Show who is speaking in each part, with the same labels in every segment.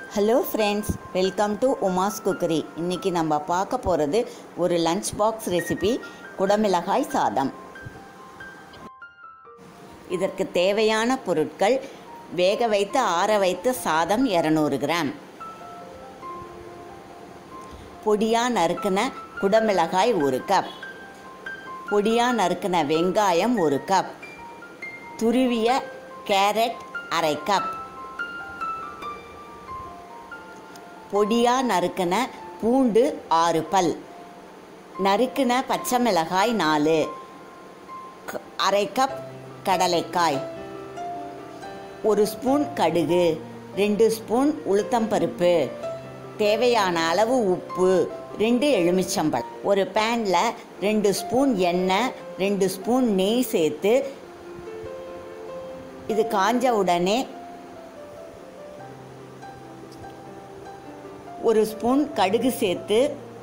Speaker 1: hello friends welcome to Uma's cookery இன்றைக்கி நம்ம பார்க்க போகிறது ஒரு லஞ்ச் பாக்ஸ் ரெசிபி குடமிளகாய் சாதம் இதற்கு தேவையான பொருட்கள் வேக வைத்து ஆற வைத்த சாதம் இரநூறு கிராம் பொடியாக நறுக்கின குடமிளகாய் ஒரு கப் பொடியாக நறுக்கின வெங்காயம் ஒரு கப் துருவிய கேரட் அரை கப் பொடியாக நறுக்கின பூண்டு ஆறு பல் நறுக்கின பச்சை மிளகாய் நாலு க- அரை கப் கடலைக்காய் ஒரு ஸ்பூன் கடுகு ரெண்டு ஸ்பூன் உளுத்தம்பருப்பு தேவையான அளவு உப்பு ரெண்டு எலுமிச்சம்பழம் ஒரு பேனில் ரெண்டு ஸ்பூன் எண்ணெய் ரெண்டு ஸ்பூன் நெய் சேர்த்து இது காஞ்ச உடனே ஒரு ஸ்பூன் கடுகு சேர்த்து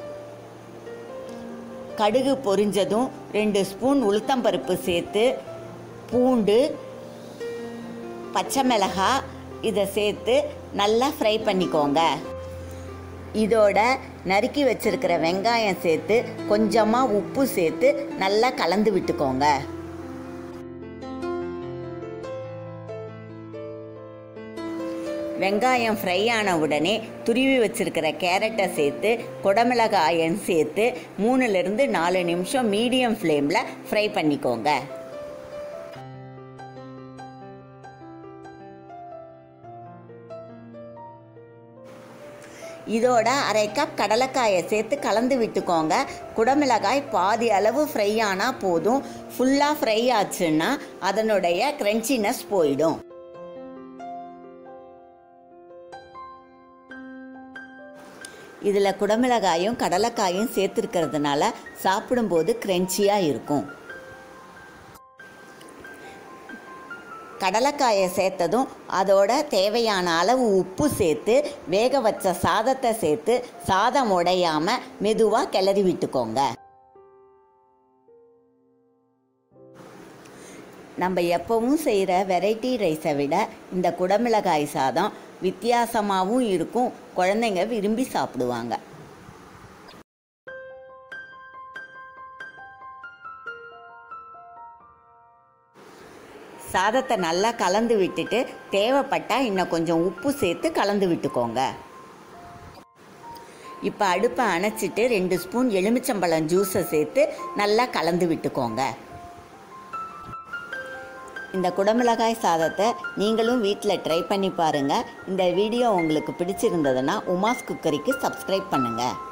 Speaker 1: கடுகு பொரிஞ்சதும் ரெண்டு ஸ்பூன் உளுத்தம்பருப்பு சேர்த்து பூண்டு பச்சை மிளகாய் இதை சேர்த்து நல்லா ஃப்ரை பண்ணிக்கோங்க இதோட நறுக்கி வச்சிருக்கிற வெங்காயம் சேர்த்து கொஞ்சமாக உப்பு சேர்த்து நல்லா கலந்து விட்டுக்கோங்க வெங்காயம் ஃப்ரை ஆன உடனே துருவி வச்சிருக்கிற கேரட்டை சேர்த்து குடமிளகாயம் சேர்த்து மூணுலேருந்து நாலு நிமிஷம் மீடியம் ஃப்ளேமில் ஃப்ரை பண்ணிக்கோங்க இதோட அரை கப் கடலைக்காயை சேர்த்து கலந்து விட்டுக்கோங்க குடமிளகாய் பாதி அளவு ஃப்ரை ஆனால் போதும் ஃபுல்லாக ஃப்ரை ஆச்சுன்னா அதனுடைய கிரன்ச்சினஸ் போயிடும் இதில் குடமிளகாயும் கடலைக்காயும் சேர்த்துருக்கிறதுனால சாப்பிடும்போது க்ரென்ச்சியாக இருக்கும் கடலைக்காயை சேர்த்ததும் அதோட தேவையான அளவு உப்பு சேர்த்து வேக வச்ச சாதத்தை சேர்த்து சாதம் உடையாமல் மெதுவாக கிளறி விட்டுக்கோங்க நம்ம எப்பவும் செய்கிற வெரைட்டி ரைஸை விட இந்த குடமிளகாய் சாதம் வித்தியாசமாகவும் இருக்கும் குழந்தைங்க விரும்பி சாப்பிடுவாங்க சாதத்தை நல்லா கலந்து விட்டுட்டு தேவைப்பட்டால் இன்னும் கொஞ்சம் உப்பு சேர்த்து கலந்து விட்டுக்கோங்க இப்போ அடுப்பை அணைச்சிட்டு ரெண்டு ஸ்பூன் எலுமிச்சம்பழம் ஜூஸை சேர்த்து நல்லா கலந்து விட்டுக்கோங்க இந்த குடமிளகாய் சாதத்தை நீங்களும் வீட்டில் ட்ரை பண்ணி பாருங்கள் இந்த வீடியோ உங்களுக்கு பிடிச்சிருந்ததுன்னா உமாஸ் குக்கரிக்கு சப்ஸ்கிரைப் பண்ணுங்கள்